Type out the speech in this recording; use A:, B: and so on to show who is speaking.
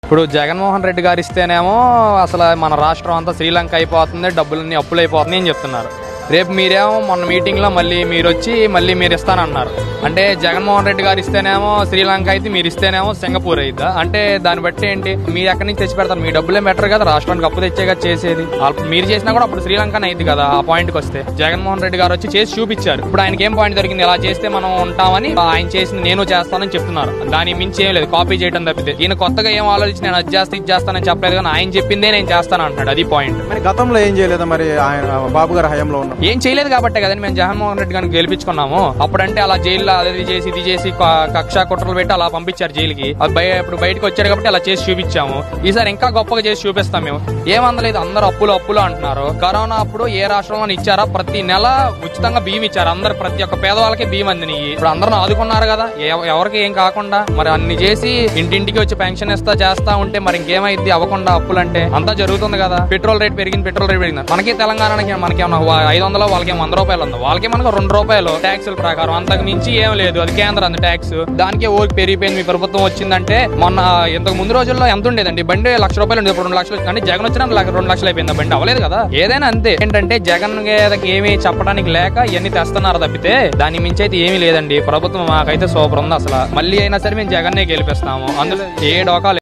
A: ఇప్పుడు జగన్మోహన్ రెడ్డి గారు ఇస్తేనేమో అసలు మన రాష్ట్రం అంతా శ్రీలంక అయిపోతుంది డబ్బులన్నీ అప్పులు అయిపోతున్నాయి అని చెప్తున్నారు రేపు మీరేమో మొన్న మీటింగ్ లో మళ్ళీ మీరు వచ్చి మళ్ళీ మీరు ఇస్తానన్నారు అంటే జగన్మోహన్ రెడ్డి గారు ఇస్తేనేమో శ్రీలంక అయితే మీరు ఇస్తేనేమో సింగపూర్ అయిద్దా అంటే దాన్ని బట్టి ఏంటి మీరు ఎక్కడి నుంచి తెచ్చి పెడతారు మీ డబ్బులే బెటర్ కదా రాష్ట్రానికి అప్పు తెచ్చే కదా చేసేది వాళ్ళ- మీరు చేసినా కూడా అప్పుడు శ్రీలంకనే అయింది కదా ఆ పాయింట్ కి వస్తే జగన్మోహన్ రెడ్డి గారు వచ్చి చేసి చూపించారు ఇప్పుడు ఆయనకి ఏం పాయింట్ దొరికింది ఇలా చేస్తే మనం ఉంటామని ఆయన చేసింది నేను చేస్తానని చెప్తున్నారు దాని మించి ఏం లేదు కాపీ చేయడం తప్పితే ఈయన కొత్తగా ఏం ఆలోచించి నేను అది చేస్తే ఇది చేస్తానని చెప్పలేదు కానీ ఆయన చెప్పిందే నేను చేస్తాను అంటున్నాడు అది పాయింట్
B: మరి గతంలో ఏం చేయలేదా మరి ఆయన బాబు గారి హయాంలో ఉన్న
A: ఏం చేయలేదు కాబట్టి కదండి మేము జగన్మోహన్ రెడ్డి గారిని గెలిపించుకున్నాము అప్పుడంటే అలా జైల్లో అది చేసి ఇది చేసి క- కక్ష కుట్రలు పెట్టి అలా పంపించారు జైలుకి అది బయ ఇప్పుడు బయటకు వచ్చాడు కాబట్టి అలా చేసి చూపించాము ఈసారి ఇంకా గొప్పగా చేసి చూపిస్తాం మేము ఏమందలేదు అందరూ అప్పులు అప్పులు అంటున్నారు కరోనా అప్పుడు ఏ రాష్ట్రంలో ఇచ్చారా ప్రతి నెల ఉచితంగా బియ్యం ఇచ్చారు అందరు ప్రతి ఒక్క పేదవాళ్ళకి బియ్యం అందినాయి ఇప్పుడు అందరూ ఆదుకున్నారు కదా ఎవ- ఎవరికి ఏం కాకుండా మరి అన్ని చేసి ఇంటింటికి వచ్చి పెన్షన్ ఇస్తా చేస్తా ఉంటే మరి ఇంకేమైంది అవ్వకుండా అప్పులు అంటే అంతా జరుగుతుంది కదా పెట్రోల్ రేట్ పెరిగింది పెట్రోల్ రేట్ పెరిగింది మనకి తెలంగాణకి మనకి ఏమన్నా ఐదు వందలు వాళ్ళకి వంద రూపాయలు ఉంది వాళ్ళకి మనకు రెండు రూపాయలు ట్యాక్సుల ప్రకారం అంతకు మించి ఏం లేదు అది కేంద్రం అంది ట్యాక్స్ దానికే ఊరికి పెరిగిపోయింది మీ ప్రభుత్వం వచ్చిందంటే మొన్న ఇంతకు ముందు రోజుల్లో ఎంత ఉండేదండి బండి లక్ష రూపాయలు ఉండేది ఇప్పుడు రెండు లక్షలు వచ్చింది. అంటే జగన్ వచ్చిన లక్ష- రెండు లక్షలు అయిపోయింది ఆ బండి అవ్వలేదు కదా ఏదైనా అంతే ఏంటంటే జగన్ గారికి ఏమీ చెప్పడానికి లేక ఇవన్నీ తెస్తున్నారు తప్పితే దాని మించి అయితే ఏమీ లేదండి ప్రభుత్వం మాకైతే సూపర్ ఉంది అసలు మళ్ళీ అయినా సరే మేము జగన్నే గెలిపిస్తాము అందులో ఏ డోకా లేదు.